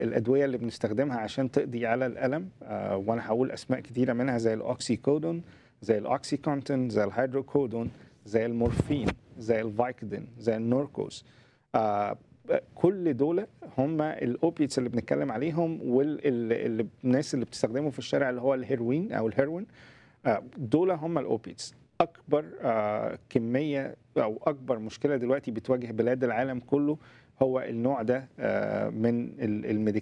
الادويه اللي بنستخدمها عشان تقضي على الالم آه، وانا هقول اسماء كتيره منها زي الاوكسيكودون زي الاوكسيكونتين زي الهيدروكودون زي المورفين زي الفايكودين زي النوركوز آه، كل دول هم الاوبيتس اللي بنتكلم عليهم والناس اللي بتستخدمه في الشارع اللي هو الهيروين او الهيروين آه، دول هم الاوبيتس اكبر آه، كميه او اكبر مشكله دلوقتي بتواجه بلاد العالم كله هو النوع ده آه، من الميديكيشن